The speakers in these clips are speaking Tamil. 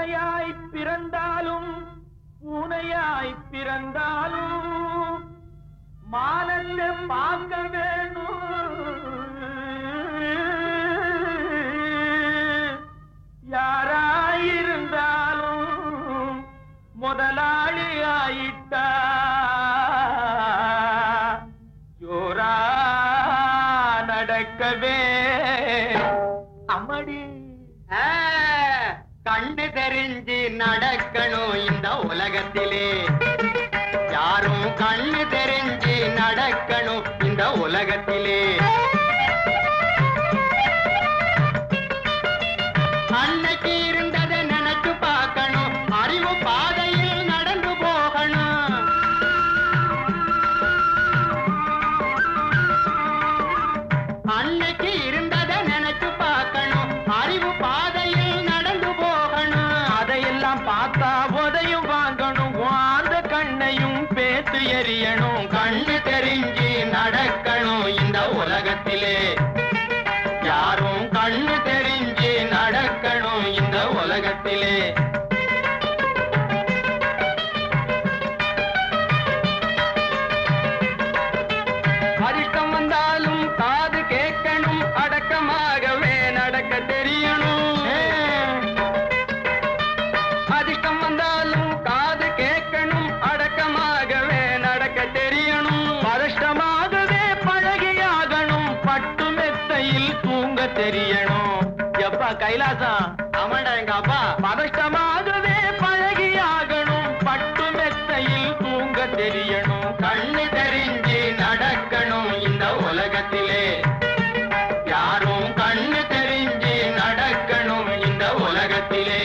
ஆனையாய் பிறந்தாலும் பூனையாய் பிறந்தாலும் மானத்தை பார்க்க வேணும் யாராயிருந்தாலும் முதலாளி ஆயிட்டா ஜோரா நடக்கவே அம்மடி ஆ, கண்ணு தெரிஞ்சு நடக்கணும் இந்த உலகத்திலே யாரும் கண்ணு தெரிஞ்சு நடக்கணும் இந்த உலகத்திலே அன்னைக்கு இருந்ததை நினைச்சு பார்க்கணும் அறிவு பாதையில் நடந்து போகணும் அன்னைக்கு இருந்ததை நினைச்சு பார்க்கணும் அறிவு பாதையில் நடந்து போகணும் அதையெல்லாம் பார்த்தா உதையும் வாங்கணும் அந்த கண்ணையும் பேத்து எறியணும் கண்ணு தெரிஞ்சு நடக்கணும் இந்த உலகத்திலே யாரும் கண்ணு தெரிஞ்சு நடக்கணும் இந்த உலகத்திலே அதிர்ஷ்டம் வந்தாலும் காது கேட்கணும் அடக்கமாகவே நடக்க தெரியணும் அதிர்ஷ்டம் வந்தாலும் காது கேட்கணும் அடக்கமாகவே நடக்க தெரியணும் பதஷ்டமாகவே பழகியாகணும் பட்டு மெத்தையில் தூங்க தெரியணும் எப்பா கைலாசம் ஆமாண்டா எங்க அப்பா பதஷ்டமாகவே பழகியாகணும் பட்டு மெத்தையில் தூங்க தெரியணும் கண்ணு தெரிஞ்சு நடக்கணும் இந்த உலகத்திலே யாரும் கண்ணு தெரிஞ்சு நடக்கணும் இந்த உலகத்திலே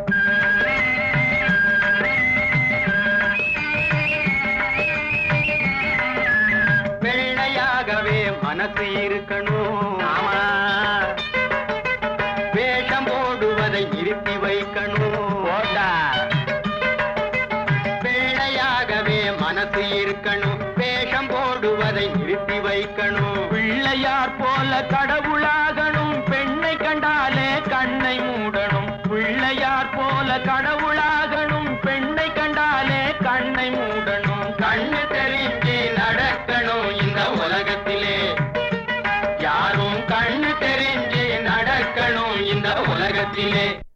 வெள்ளையாகவே மனசு இருக்கணும் ஆமா வேஷம் போடுவதை நிறுத்தி வைக்கணும் போடா வெள்ளையாகவே மனசு இருக்கணும் வேஷம் போடுவதை நிறுத்தி வைக்கணும் பிள்ளையார் போல கடவுளாகணும் பெண்ணை கண்டாலே கண்ணை மூடணும் பிள்ளையார் போல கடவுளாகணும் பெண்ணை கண்டாலே கண்ணை மூடணும் கண்ணு தெரிஞ்சு நடக்கணும் இந்த உலகத்திலே யாரும் கண்ணு தெரிஞ்சு நடக்கணும் இந்த உலகத்திலே